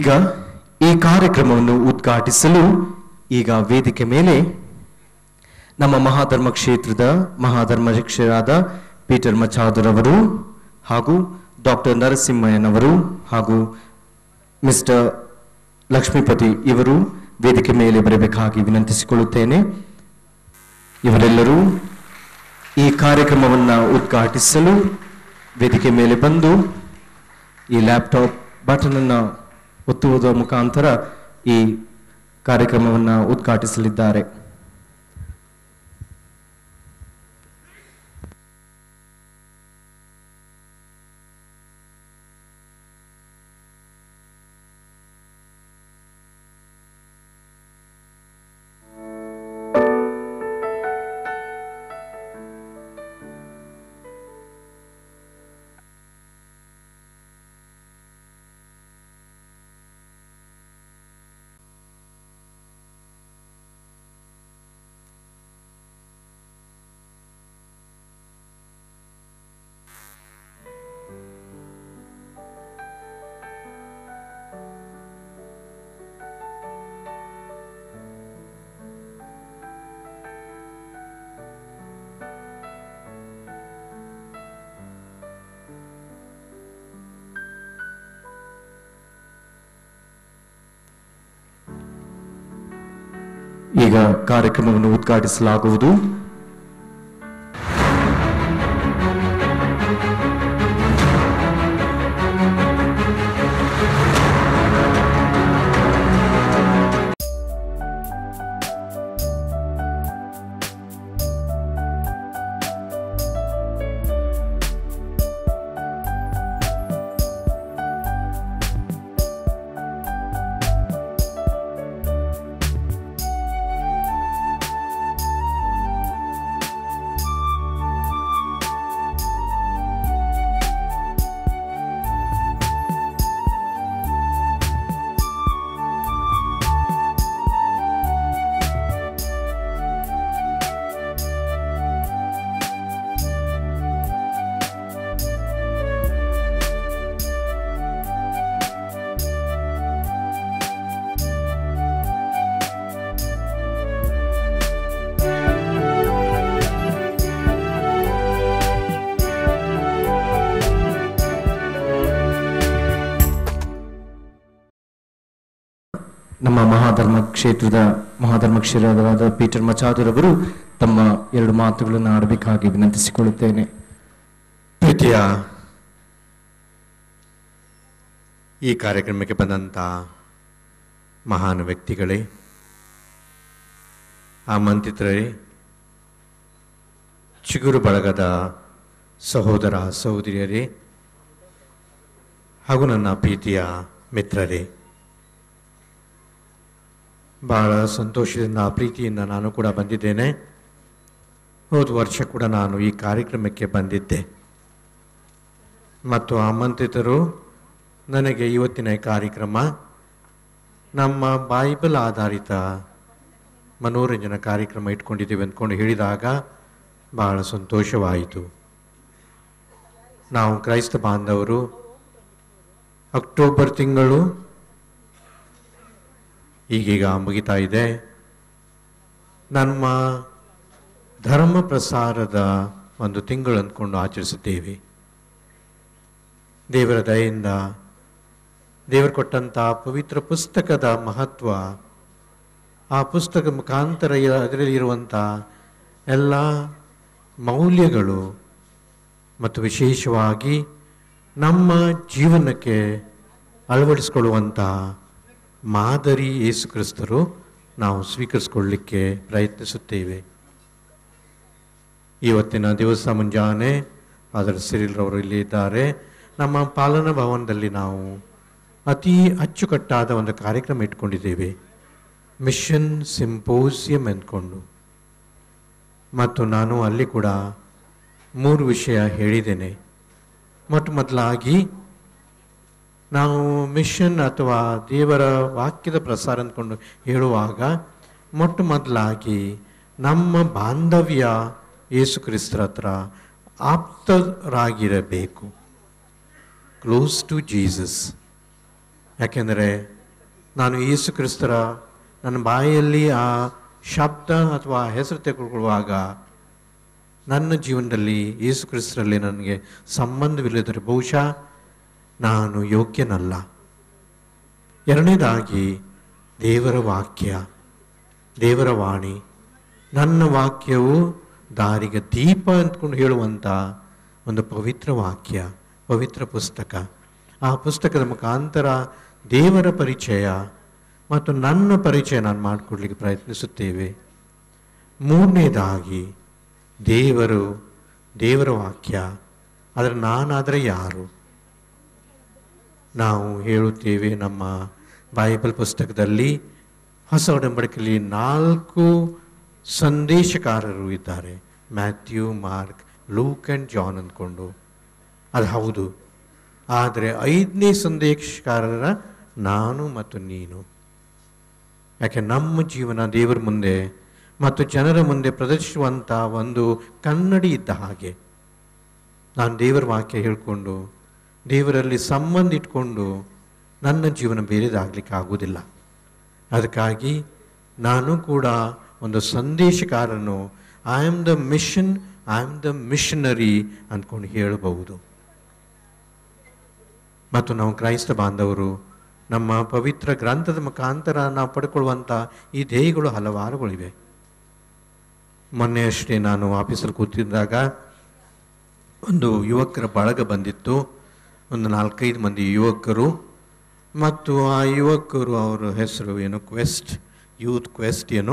ಈಗ ಈ ಕಾರ್ಯಕ್ರಮವನ್ನು ಉದ್ಘಾಟಿಸಲು ಈಗ ವೇದಿಕೆ ಮೇಲೆ ನಮ್ಮ ಮಹಾಧರ್ಮ ಕ್ಷೇತ್ರದ ಮಹಾಧರ್ಮಾಧ್ಯಕ್ಷರಾದ ಪೀಟರ್ ಮಚಾದರ್ ಅವರು ಹಾಗೂ ಡಾಕ್ಟರ್ ನರಸಿಂಹಯ್ಯನವರು ಹಾಗೂ ಮಿಸ್ಟರ್ ಲಕ್ಷ್ಮೀಪತಿ ಇವರು ವೇದಿಕೆ ಮೇಲೆ ಬರಬೇಕಾಗಿ ವಿನಂತಿಸಿಕೊಳ್ಳುತ್ತೇನೆ ಇವರೆಲ್ಲರೂ ಈ ಕಾರ್ಯಕ್ರಮವನ್ನು ಉದ್ಘಾಟಿಸಲು ವೇದಿಕೆ ಮೇಲೆ ಬಂದು ಈ ಲ್ಯಾಪ್ಟಾಪ್ ಬಟನ್ ಅನ್ನು ಒತ್ತುವುದರ ಮುಖಾಂತರ ಈ ಕಾರ್ಯಕ್ರಮವನ್ನು ಉದ್ಘಾಟಿಸಲಿದ್ದಾರೆ ಈಗ ಕಾರ್ಯಕ್ರಮವನ್ನು ಉದ್ಘಾಟಿಸಲಾಗುವುದು ನಮ್ಮ ಮಹಾಧರ್ಮ ಕ್ಷೇತ್ರದ ಮಹಾಧರ್ಮ ಕ್ಷೇತ್ರವಾದ ಪೀಟರ್ ಮಚಾದರ್ ಅವರು ತಮ್ಮ ಎರಡು ಮಾತುಗಳನ್ನು ಆಡಬೇಕಾಗಿ ವಿನಂತಿಸಿಕೊಳ್ಳುತ್ತೇನೆ ಪ್ರೀತಿಯ ಈ ಕಾರ್ಯಕ್ರಮಕ್ಕೆ ಬಂದಂಥ ಮಹಾನ್ ವ್ಯಕ್ತಿಗಳೇ ಆಮಂತ್ರಿತರೇ ಚಿಗುರು ಬಳಗದ ಸಹೋದರ ಸಹೋದರಿಯರೇ ಹಾಗೂ ನನ್ನ ಪ್ರೀತಿಯ ಮಿತ್ರರೇ ಬಹಳ ಸಂತೋಷದಿಂದ ಪ್ರೀತಿಯಿಂದ ನಾನು ಕೂಡ ಬಂದಿದ್ದೇನೆ ಹೋದ ವರ್ಷ ಕೂಡ ನಾನು ಈ ಕಾರ್ಯಕ್ರಮಕ್ಕೆ ಬಂದಿದ್ದೆ ಮತ್ತು ಆಮಂತ್ರಿತರು ನನಗೆ ಇವತ್ತಿನ ಈ ಕಾರ್ಯಕ್ರಮ ನಮ್ಮ ಬೈಬಲ್ ಆಧಾರಿತ ಮನೋರಂಜನಾ ಕಾರ್ಯಕ್ರಮ ಇಟ್ಕೊಂಡಿದ್ದೀವಿ ಅಂದ್ಕೊಂಡು ಹೇಳಿದಾಗ ಬಹಳ ಸಂತೋಷವಾಯಿತು ನಾವು ಕ್ರೈಸ್ತ ಬಾಂಧವರು ಅಕ್ಟೋಬರ್ ತಿಂಗಳು ಈಗೀಗ ಮುಗಿತಾ ಇದೆ ನಮ್ಮ ಧರ್ಮ ಪ್ರಸಾರದ ಒಂದು ತಿಂಗಳು ಅಂದ್ಕೊಂಡು ಆಚರಿಸುತ್ತೇವೆ ದೇವರ ದಯೆಯಿಂದ ದೇವರು ಕೊಟ್ಟಂಥ ಪವಿತ್ರ ಪುಸ್ತಕದ ಮಹತ್ವ ಆ ಪುಸ್ತಕ ಮುಖಾಂತರ ಇರ- ಅದರಲ್ಲಿ ಇರುವಂಥ ಎಲ್ಲ ಮೌಲ್ಯಗಳು ಮತ್ತು ವಿಶೇಷವಾಗಿ ನಮ್ಮ ಜೀವನಕ್ಕೆ ಅಳವಡಿಸಿಕೊಳ್ಳುವಂಥ ಮಾದರಿ ಯೇಸು ಕ್ರಿಸ್ತರು ನಾವು ಸ್ವೀಕರಿಸಿಕೊಳ್ಳಲಿಕ್ಕೆ ಪ್ರಯತ್ನಿಸುತ್ತೇವೆ ಇವತ್ತಿನ ದಿವಸ ಮುಂಜಾನೆ ಅದರ ಸಿರಿಲ್ರವರು ಇಲ್ಲಿ ಇದ್ದಾರೆ ನಮ್ಮ ಪಾಲನಾ ಭವನದಲ್ಲಿ ನಾವು ಅತಿ ಅಚ್ಚುಕಟ್ಟಾದ ಒಂದು ಕಾರ್ಯಕ್ರಮ ಇಟ್ಕೊಂಡಿದ್ದೇವೆ ಮಿಷನ್ ಸಿಂಪೋಸಿಯಂ ಅಂದ್ಕೊಂಡು ಮತ್ತು ನಾನು ಅಲ್ಲಿ ಕೂಡ ಮೂರು ವಿಷಯ ಹೇಳಿದ್ದೇನೆ ಮೊಟ್ಟ ಮೊದಲಾಗಿ ನಾವು ಮಿಷನ್ ಅಥವಾ ದೇವರ ವಾಕ್ಯದ ಪ್ರಸಾರ ಅಂದ್ಕೊಂಡು ಹೇಳುವಾಗ ಮೊಟ್ಟ ಮೊದಲಾಗಿ ನಮ್ಮ ಬಾಂಧವ್ಯ ಯೇಸು ಕ್ರಿಸ್ತರ ಹತ್ರ ಆಪ್ತರಾಗಿರಬೇಕು ಕ್ಲೋಸ್ ಟು ಜೀಸಸ್ ಯಾಕೆಂದರೆ ನಾನು ಯೇಸು ಕ್ರಿಸ್ತರ ನನ್ನ ಬಾಯಲ್ಲಿ ಆ ಶಬ್ದ ಅಥವಾ ಹೆಸರು ತೆಗೆದುಕೊಳ್ಳುವಾಗ ನನ್ನ ಜೀವನದಲ್ಲಿ ಯೇಸು ಕ್ರಿಸ್ತರಲ್ಲಿ ನನಗೆ ಸಂಬಂಧವಿಲ್ಲದರೆ ಬಹುಶಃ ನಾನು ಯೋಗ್ಯನಲ್ಲ ಎರಡನೇದಾಗಿ ದೇವರ ವಾಕ್ಯ ದೇವರ ವಾಣಿ ನನ್ನ ವಾಕ್ಯವು ದಾರಿಗೆ ದೀಪ ಅಂದ್ಕೊಂಡು ಹೇಳುವಂಥ ಒಂದು ಪವಿತ್ರ ವಾಕ್ಯ ಪವಿತ್ರ ಪುಸ್ತಕ ಆ ಪುಸ್ತಕದ ಮುಖಾಂತರ ದೇವರ ಪರಿಚಯ ಮತ್ತು ನನ್ನ ಪರಿಚಯ ನಾನು ಮಾಡಿಕೊಡ್ಲಿಕ್ಕೆ ಪ್ರಯತ್ನಿಸುತ್ತೇವೆ ಮೂರನೇದಾಗಿ ದೇವರು ದೇವರ ವಾಕ್ಯ ಆದರೆ ನಾನಾದರೆ ಯಾರು ನಾವು ಹೇಳುತ್ತೇವೆ ನಮ್ಮ ಬೈಬಲ್ ಪುಸ್ತಕದಲ್ಲಿ ಹೊಸ ಒಡಂಬಡಿಕೆಯಲ್ಲಿ ನಾಲ್ಕು ಸಂದೇಶಕಾರರು ಇದ್ದಾರೆ Matthew Mark Luke and John ಅಂದ್ಕೊಂಡು ಅದು ಹೌದು ಆದರೆ ಐದನೇ ಸಂದೇಶಕಾರರ ನಾನು ಮತ್ತು ನೀನು ಯಾಕೆ ನಮ್ಮ ಜೀವನ ದೇವರ ಮುಂದೆ ಮತ್ತು ಜನರ ಮುಂದೆ ಪ್ರದರ್ಶಿಸುವಂಥ ಒಂದು ಕನ್ನಡಿ ಇದ್ದ ಹಾಗೆ ನಾನು ದೇವರ ವಾಕ್ಯ ಹೇಳ್ಕೊಂಡು ದೇವರಲ್ಲಿ ಸಂಬಂಧ ಇಟ್ಕೊಂಡು ನನ್ನ ಜೀವನ ಬೇರೆದಾಗಲಿಕ್ಕೆ ಆಗೋದಿಲ್ಲ ಅದಕ್ಕಾಗಿ ನಾನು ಕೂಡ ಒಂದು ಸಂದೇಶಕಾರನು I am the mission I am the missionary ಅಂದ್ಕೊಂಡು ಹೇಳಬಹುದು ಮತ್ತು ನಾವು ಕ್ರೈಸ್ತ ಬಾಂಧವರು ನಮ್ಮ ಪವಿತ್ರ ಗ್ರಂಥದ ಮುಖಾಂತರ ನಾವು ಪಡ್ಕೊಳ್ಳುವಂಥ ಈ ಧ್ಯೇಯಗಳು ಹಲವಾರುಗಳಿವೆ ಮೊನ್ನೆ ಅಷ್ಟೇ ನಾನು ಆಫೀಸಲ್ಲಿ ಕೂತಿದ್ದಾಗ ಒಂದು ಯುವಕರ ಬಳಗ ಬಂದಿತ್ತು ಒಂದು ನಾಲ್ಕೈದು ಮಂದಿ ಯುವಕರು ಮತ್ತು ಆ ಯುವಕರು ಅವರ ಹೆಸರು ಏನು ಕ್ವೆಸ್ಟ್ ಯೂತ್ ಕ್ವೆಸ್ಟ್ ಏನು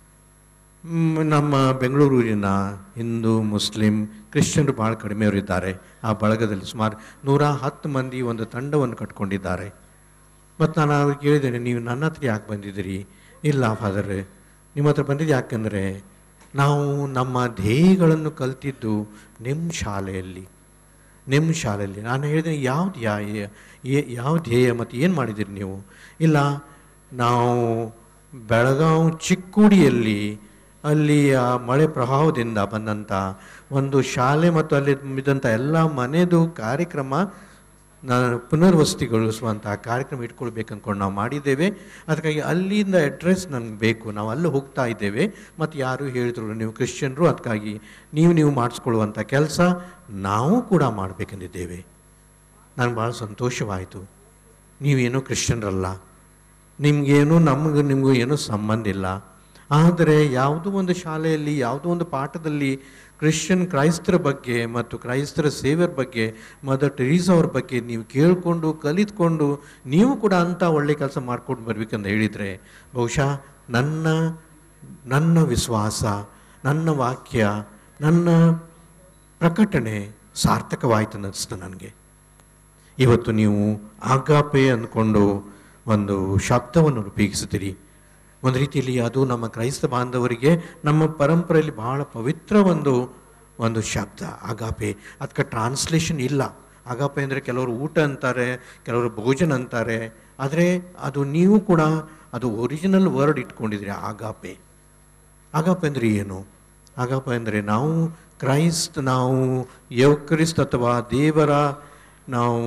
ಮ್, ನಮ್ಮ ಬೆಂಗಳೂರಿನ ಹಿಂದೂ ಮುಸ್ಲಿಂ ಕ್ರಿಶ್ಚಿಯನ್ರು ಭಾಳ ಕಡಿಮೆಯವರಿದ್ದಾರೆ ಆ ಬಳಗದಲ್ಲಿ ಸುಮಾರು ನೂರ ಹತ್ತು ಮಂದಿ ಒಂದು ತಂಡವನ್ನು ಕಟ್ಕೊಂಡಿದ್ದಾರೆ ಮತ್ತು ನಾನು ಅವ್ರಿಗೆ ಕೇಳಿದ್ದೇನೆ ನೀವು ನನ್ನ ಹತ್ರ ಯಾಕೆ ಬಂದಿದ್ದೀರಿ ಇಲ್ಲ ಫಾದರ್ ನಿಮ್ಮ ಹತ್ರ ಬಂದಿದ್ದು ಯಾಕೆಂದರೆ ನಾವು ನಮ್ಮ ಧ್ಯೇಯಗಳನ್ನು ಕಲ್ತಿದ್ದು ನಿಮ್ಮ ಶಾಲೆಯಲ್ಲಿ ನಿಮ್ಮ ಶಾಲೆಯಲ್ಲಿ ನಾನು ಹೇಳಿದೆ ಯಾವ್ದು ಯಾ ಏ- ಯಾವ ಧ್ಯೇಯ ಮತ್ತು ಏನು ಮಾಡಿದ್ದೀರಿ ನೀವು ಇಲ್ಲ ನಾವು ಬೆಳಗಾವಿ ಚಿಕ್ಕೋಡಿಯಲ್ಲಿ ಅಲ್ಲಿ ಆ ಮಳೆ ಪ್ರವಾಹದಿಂದ ಬಂದಂಥ ಒಂದು ಶಾಲೆ ಮತ್ತು ಅಲ್ಲಿ ಇದ್ದಂಥ ಎಲ್ಲ ಮನೆದು ಕಾರ್ಯಕ್ರಮ ನಾನು ಪುನರ್ವಸತಿಗೊಳಿಸುವಂಥ ಕಾರ್ಯಕ್ರಮ ಇಟ್ಕೊಳ್ಬೇಕು ಅಂದ್ಕೊಂಡು ನಾವು ಮಾಡಿದ್ದೇವೆ ಅದಕ್ಕಾಗಿ ಅಲ್ಲಿಂದ ಅಡ್ರೆಸ್ ನನಗೆ ಬೇಕು ನಾವು ಅಲ್ಲಿ ಹೋಗ್ತಾ ಇದ್ದೇವೆ ಮತ್ತು ಯಾರು ಹೇಳಿದ್ರು ನೀವು ಕ್ರಿಶ್ಚಿಯನ್ರು ಅದಕ್ಕಾಗಿ ನೀವು ನೀವು ಮಾಡಿಸ್ಕೊಳ್ಳುವಂಥ ಕೆಲಸ ನಾವು ಕೂಡ ಮಾಡಬೇಕೆಂದಿದ್ದೇವೆ ನನಗೆ ಭಾಳ ಸಂತೋಷವಾಯಿತು ನೀವೇನೂ ಕ್ರಿಶ್ಚಿಯನ್ರಲ್ಲ ನಿಮಗೇನು ನಮಗೂ ನಿಮಗೂ ಏನೂ ಸಂಬಂಧ ಇಲ್ಲ ಆದರೆ ಯಾವುದೋ ಒಂದು ಶಾಲೆಯಲ್ಲಿ ಯಾವುದೋ ಒಂದು ಪಾಠದಲ್ಲಿ ಕ್ರಿಶ್ಚಿಯನ್ ಕ್ರೈಸ್ತರ ಬಗ್ಗೆ ಮತ್ತು ಕ್ರೈಸ್ತರ ಸೇವೆಯ ಬಗ್ಗೆ ಮದರ್ ಟೆರೀಸಾ ಅವ್ರ ಬಗ್ಗೆ ನೀವು ಕೇಳಿಕೊಂಡು ಕಲಿತ್ಕೊಂಡು ನೀವು ಕೂಡ ಅಂಥ ಒಳ್ಳೆ ಕೆಲಸ ಮಾಡ್ಕೊಂಡು ಬರ್ಬೇಕಂತ ಹೇಳಿದರೆ ಬಹುಶಃ ನನ್ನ ನನ್ನ ವಿಶ್ವಾಸ ನನ್ನ ವಾಕ್ಯ ನನ್ನ ಪ್ರಕಟಣೆ ಸಾರ್ಥಕವಾಯಿತು ಅನ್ನಿಸ್ತು ನನಗೆ ಇವತ್ತು ನೀವು ಆಗಾಪೆ ಅಂದ್ಕೊಂಡು ಒಂದು ಶಬ್ದವನ್ನು ಉಪಯೋಗಿಸುತ್ತೀರಿ ಒಂದು ರೀತಿಯಲ್ಲಿ ಅದು ನಮ್ಮ ಕ್ರೈಸ್ತ ಬಾಂಧವರಿಗೆ ನಮ್ಮ ಪರಂಪರೆಯಲ್ಲಿ ಬಹಳ ಪವಿತ್ರ ಒಂದು ಒಂದು ಶಬ್ದ ಆಗಾಪೆ ಅದಕ್ಕೆ ಟ್ರಾನ್ಸ್ಲೇಷನ್ ಇಲ್ಲ ಆಗಾಪೆ ಅಂದರೆ ಕೆಲವರು ಊಟ ಅಂತಾರೆ ಕೆಲವರು ಭೋಜನ ಅಂತಾರೆ ಆದರೆ ಅದು ನೀವು ಕೂಡ ಅದು ಒರಿಜಿನಲ್ ವರ್ಡ್ ಇಟ್ಕೊಂಡಿದ್ರಿ ಆಗಾಪೆ ಆಗಾಪ ಅಂದರೆ ಏನು ಆಗಾಪ ಅಂದರೆ ನಾವು ಕ್ರೈಸ್ತ್ ನಾವು ಯೌಕ್ರಿಸ್ತ್ ಅಥವಾ ದೇವರ ನಾವು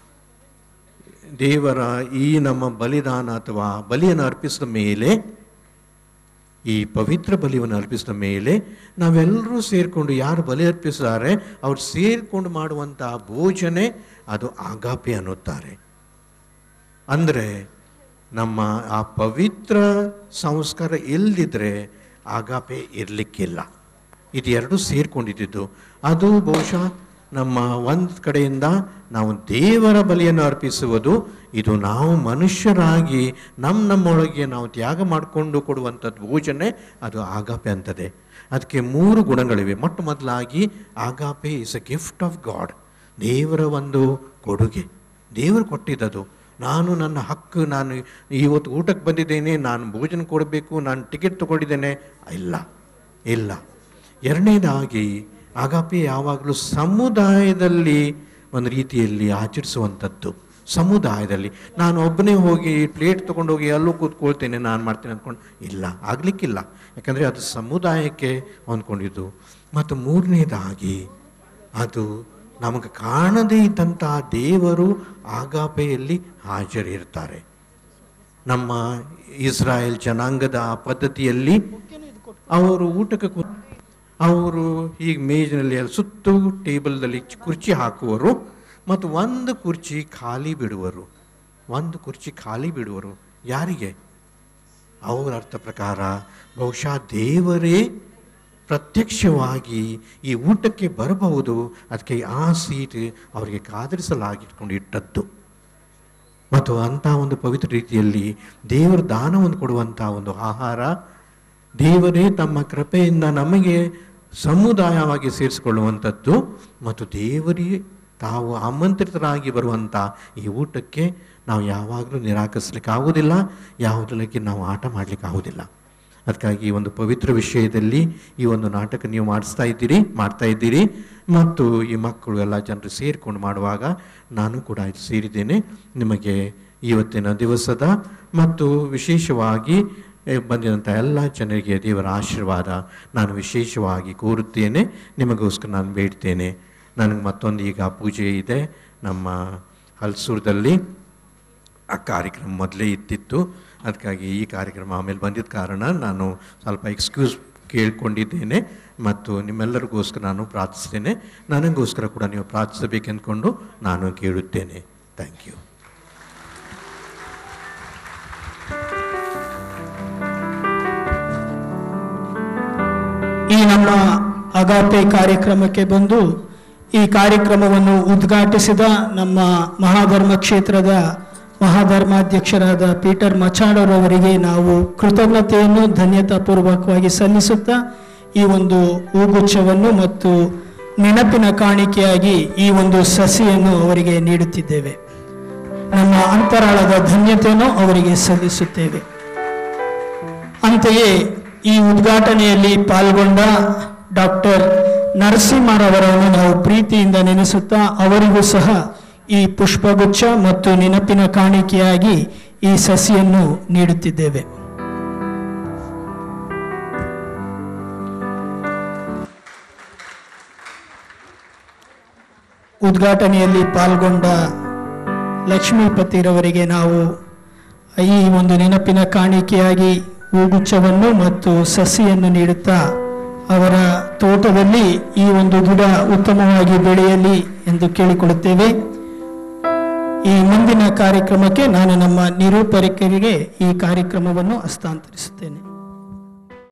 ದೇವರ ಈ ನಮ್ಮ ಬಲಿದಾನ ಅಥವಾ ಬಲಿಯನ್ನು ಅರ್ಪಿಸಿದ ಮೇಲೆ ಈ ಪವಿತ್ರ ಬಲಿಯನ್ನು ಅರ್ಪಿಸಿದ ಮೇಲೆ ನಾವೆಲ್ಲರೂ ಸೇರಿಕೊಂಡು ಯಾರು ಬಲಿ ಅರ್ಪಿಸಿದ್ದಾರೆ ಅವ್ರು ಸೇರಿಕೊಂಡು ಮಾಡುವಂಥ ಭೋಜನೆ ಅದು ಆಗಾಪೆ ಅನ್ನುತ್ತಾರೆ ಅಂದರೆ ನಮ್ಮ ಆ ಪವಿತ್ರ ಸಂಸ್ಕಾರ ಇಲ್ಲದಿದ್ದರೆ ಆಗಾಪೆ ಇರಲಿಕ್ಕಿಲ್ಲ ಇದು ಎರಡು ಸೇರ್ಕೊಂಡಿದ್ದು ಅದು ಬಹುಶಃ ನಮ್ಮ ಒಂದು ಕಡೆಯಿಂದ ನಾವು ದೇವರ ಬಲಿಯನ್ನು ಅರ್ಪಿಸುವುದು ಇದು ನಾವು ಮನುಷ್ಯರಾಗಿ ನಮ್ಮ ನಮ್ಮೊಳಗೆ ನಾವು ತ್ಯಾಗ ಮಾಡಿಕೊಂಡು ಕೊಡುವಂಥದ್ದು ಭೋಜನೆ ಅದು ಆಗಾಪೆ ಅಂತದೆ ಅದಕ್ಕೆ ಮೂರು ಗುಣಗಳಿವೆ ಮೊಟ್ಟ ಮೊದಲಾಗಿ agape is a gift of God ದೇವರ ಒಂದು ಕೊಡುಗೆ ದೇವರು ಕೊಟ್ಟಿದ್ದದು ನಾನು ನನ್ನ ಹಕ್ಕು ನಾನು ಇವತ್ತು ಊಟಕ್ಕೆ ಬಂದಿದ್ದೇನೆ ನಾನು ಭೋಜನ ಕೊಡಬೇಕು ನಾನು ಟಿಕೆಟ್ ತಗೊಂಡಿದ್ದೇನೆ ಇಲ್ಲ ಇಲ್ಲ ಎರಡನೇದಾಗಿ ಆಗಾಪಿ ಯಾವಾಗಲೂ ಸಮುದಾಯದಲ್ಲಿ ಒಂದು ರೀತಿಯಲ್ಲಿ ಆಚರಿಸುವಂಥದ್ದು ಸಮುದಾಯದಲ್ಲಿ ನಾನು ಒಬ್ಬನೇ ಹೋಗಿ ಪ್ಲೇಟ್ ತೊಗೊಂಡೋಗಿ ಅಲ್ಲೂ ಕೂತ್ಕೊಳ್ತೇನೆ ನಾನು ಮಾಡ್ತೇನೆ ಅಂದ್ಕೊಂಡು ಇಲ್ಲ ಆಗಲಿಕ್ಕಿಲ್ಲ ಯಾಕಂದರೆ ಅದು ಸಮುದಾಯಕ್ಕೆ ಹೊಂದ್ಕೊಂಡಿದ್ದು ಮತ್ತು ಮೂರನೇದಾಗಿ ಅದು ನಮಗೆ ಕಾಣದೇ ಇದ್ದಂತಹ ದೇವರು ಆಗಾಪೆಯಲ್ಲಿ ಹಾಜರಿರ್ತಾರೆ ನಮ್ಮ ಇಸ್ರಾಯೇಲ್ ಜನಾಂಗದ ಆ ಪದ್ಧತಿಯಲ್ಲಿ ಅವರು ಊಟಕ್ಕೆ ಕೂ ಅವರು ಈಗ ಮೇಜಿನಲ್ಲಿ ಅಲ್ಲಿ ಸುತ್ತು ಟೇಬಲ್ದಲ್ಲಿ ಕುರ್ಚಿ ಹಾಕುವರು ಮತ್ತು ಒಂದು ಕುರ್ಚಿ ಖಾಲಿ ಬಿಡುವರು ಒಂದು ಕುರ್ಚಿ ಖಾಲಿ ಬಿಡುವರು ಯಾರಿಗೆ ಅವರ ಅರ್ಥ ಪ್ರಕಾರ ಬಹುಶಃ ದೇವರೇ ಪ್ರತ್ಯಕ್ಷವಾಗಿ ಈ ಊಟಕ್ಕೆ ಬರಬಹುದು ಅದಕ್ಕೆ ಆ ಸೀಟ್ ಅವರಿಗೆ ಕಾದರಿಸಲಾಗಿಟ್ಕೊಂಡು ಇಟ್ಟದ್ದು ಮತ್ತು ಅಂಥ ಒಂದು ಪವಿತ್ರ ರೀತಿಯಲ್ಲಿ ದೇವರ ದಾನವನ್ನು ಕೊಡುವಂಥ ಒಂದು ಆಹಾರ ದೇವರೇ ತಮ್ಮ ಕೃಪೆಯಿಂದ ನಮಗೆ ಸಮುದಾಯವಾಗಿ ಸೇರಿಸಿಕೊಳ್ಳುವಂಥದ್ದು ಮತ್ತು ದೇವರೇ ತಾವು ಆಮಂತ್ರಿತರಾಗಿ ಬರುವಂಥ ಈ ಊಟಕ್ಕೆ ನಾವು ಯಾವಾಗಲೂ ನಿರಾಕರಿಸ್ಲಿಕ್ಕೆ ಆಗೋದಿಲ್ಲ ಯಾವುದಕ್ಕೆ ನಾವು ಆಟ ಮಾಡಲಿಕ್ಕೆ ಆಗೋದಿಲ್ಲ ಅದಕ್ಕಾಗಿ ಈ ಒಂದು ಪವಿತ್ರ ವಿಷಯದಲ್ಲಿ ಈ ಒಂದು ನಾಟಕ ನೀವು ಮಾಡಿಸ್ತಾ ಇದ್ದೀರಿ ಮಾಡ್ತಾ ಇದ್ದೀರಿ ಮತ್ತು ಈ ಮಕ್ಕಳು ಎಲ್ಲ ಜನರು ಸೇರಿಕೊಂಡು ಮಾಡುವಾಗ ನಾನು ಕೂಡ ಇದು ಸೇರಿದ್ದೇನೆ ನಿಮಗೆ ಇವತ್ತಿನ ದಿವಸದ ಮತ್ತು ವಿಶೇಷವಾಗಿ ಎ, ಬಂದಿದಂಥ ಎಲ್ಲ ಜನರಿಗೆ ದೇವರ ಆಶೀರ್ವಾದ ನಾನು ವಿಶೇಷವಾಗಿ ಕೋರುತ್ತೇನೆ ನಿಮಗೋಸ್ಕರ ನಾನು ಬೇಡ್ತೇನೆ ನನಗೆ ಮತ್ತೊಂದು ಈಗ ಪೂಜೆ ಇದೆ ನಮ್ಮ ಹಲ್ಸೂರದಲ್ಲಿ ಆ ಕಾರ್ಯಕ್ರಮ ಮೊದಲೇ ಇತ್ತಿತ್ತು ಅದಕ್ಕಾಗಿ ಈ ಕಾರ್ಯಕ್ರಮ ಆಮೇಲೆ ಬಂದಿದ್ದ ಕಾರಣ ನಾನು ಸ್ವಲ್ಪ ಎಕ್ಸ್ಕ್ಯೂಸ್ ಕೇಳ್ಕೊಂಡಿದ್ದೇನೆ ಮತ್ತು ನಿಮ್ಮೆಲ್ಲರಿಗೋಸ್ಕರ ನಾನು ಪ್ರಾರ್ಥಿಸ್ತೇನೆ ನನಗೋಸ್ಕರ ಕೂಡ ನೀವು ಪ್ರಾರ್ಥಿಸಬೇಕೆಂದ್ಕೊಂಡು ನಾನು ಕೇಳುತ್ತೇನೆ ಥ್ಯಾಂಕ್ ಯು ಈ ನಮ್ಮ ಅಗಾಪೆ ಕಾರ್ಯಕ್ರಮಕ್ಕೆ ಬಂದು ಈ ಕಾರ್ಯಕ್ರಮವನ್ನು ಉದ್ಘಾಟಿಸಿದ ನಮ್ಮ ಮಹಾಧರ್ಮ ಕ್ಷೇತ್ರದ ಮಹಾಧರ್ಮಾಧ್ಯಕ್ಷರಾದ ಪೀಟರ್ ಮಚಾಡೋರವರಿಗೆ ನಾವು ಕೃತಜ್ಞತೆಯನ್ನು ಧನ್ಯತಾಪೂರ್ವಕವಾಗಿ ಸಲ್ಲಿಸುತ್ತಾ ಈ ಒಂದು ಹೂಗುಚ್ಛವನ್ನು ಮತ್ತು ನೆನಪಿನ ಕಾಣಿಕೆಯಾಗಿ ಈ ಒಂದು ಸಸಿಯನ್ನು ಅವರಿಗೆ ನೀಡುತ್ತಿದ್ದೇವೆ ನಮ್ಮ ಅಂತರಾಳದ ಧನ್ಯತೆಯನ್ನು ಅವರಿಗೆ ಸಲ್ಲಿಸುತ್ತೇವೆ ಅಂತೆಯೇ ಈ ಉದ್ಘಾಟನೆಯಲ್ಲಿ ಪಾಲ್ಗೊಂಡ ಡಾಕ್ಟರ್ ನರಸಿಂಹರವರನ್ನು ನಾವು ಪ್ರೀತಿಯಿಂದ ನೆನೆಸುತ್ತಾ ಅವರಿಗೂ ಸಹ ಈ ಪುಷ್ಪಗುಚ್ಛ ಮತ್ತು ನೆನಪಿನ ಕಾಣಿಕೆಯಾಗಿ ಈ ಸಸಿಯನ್ನು ನೀಡುತ್ತಿದ್ದೇವೆ ಉದ್ಘಾಟನೆಯಲ್ಲಿ ಪಾಲ್ಗೊಂಡ ಲಕ್ಷ್ಮೀಪತಿರವರಿಗೆ ನಾವು ಈ ಒಂದು ನೆನಪಿನ ಕಾಣಿಕೆಯಾಗಿ ಹೂಗುಚ್ಛವನ್ನು ಮತ್ತು ಸಸಿಯನ್ನು ನೀಡುತ್ತಾ ಅವರ ತೋಟದಲ್ಲಿ ಈ ಒಂದು ಗಿಡ ಉತ್ತಮವಾಗಿ ಬೆಳೆಯಲಿ ಎಂದು ಕೇಳಿಕೊಳ್ಳುತ್ತೇವೆ ಈ ಮುಂದಿನ ಕಾರ್ಯಕ್ರಮಕ್ಕೆ ನಾನು ನಮ್ಮ ನಿರೂಪಕರಿಗೆ ಈ ಕಾರ್ಯಕ್ರಮವನ್ನು ಹಸ್ತಾಂತರಿಸುತ್ತೇನೆ